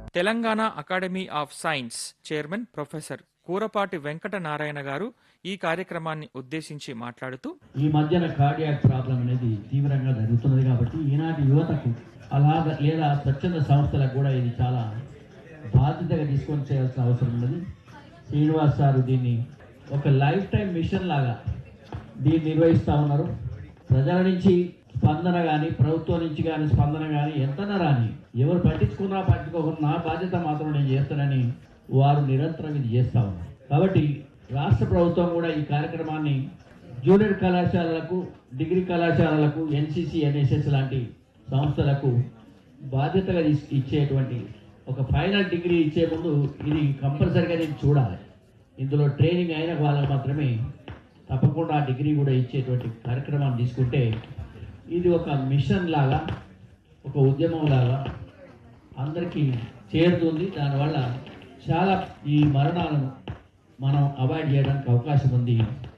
Telangana academy of science chairman professor Kurapati Venkata Narayana garu ఈ కార్యక్రమాన్ని ఉద్దేశించి మాట్లాడుతూ ఈ మధ్యన కార్డియాక్ ప్రాబ్లం అనేది తీవ్రంగా జరుగుతున్నది కాబట్టి ఈనాటి యువతకు అలాగ లేదా స్వచ్ఛంద సంస్థలకు కూడా ఇది చాలా బాధ్యతగా తీసుకొని చేయాల్సిన అవసరం ఉన్నది శ్రీనివాస్ సారు దీన్ని ఒక లైఫ్ టైం మిషన్ లాగా దీన్ని నిర్వహిస్తూ ఉన్నారు ప్రజల నుంచి స్పందన కానీ ప్రభుత్వం నుంచి కానీ స్పందన కానీ ఎంతనా రాని ఎవరు పట్టించుకున్నా పట్టించుకోకుండా నా బాధ్యత మాత్రం నేను చేస్తానని వారు నిరంతరం ఇది చేస్తూ ఉన్నారు కాబట్టి రాష్ట్ర ప్రభుత్వం కూడా ఈ కార్యక్రమాన్ని జూనియర్ కళాశాలలకు డిగ్రీ కళాశాలలకు ఎన్సిసి ఎన్ఎస్ఎస్ లాంటి సంస్థలకు బాధ్యతగా తీసు- ఇచ్చేటువంటి ఒక ఫైనల్ డిగ్రీ ఇచ్చే ముందు ఇది కంపల్సరిగా నేను చూడాలి ఇందులో ట్రైనింగ్ అయిన వాళ్ళకి మాత్రమే తప్పకుండా ఆ డిగ్రీ కూడా ఇచ్చేటువంటి కార్యక్రమాన్ని తీసుకుంటే ఇది ఒక మిషన్ లాగా ఒక ఉద్యమం లాగా అందరికీ చేరుతుంది దానివల్ల చాలా ఈ మరణాలను మనం అవాయిడ్ చేయడానికి అవకాశం ఉంది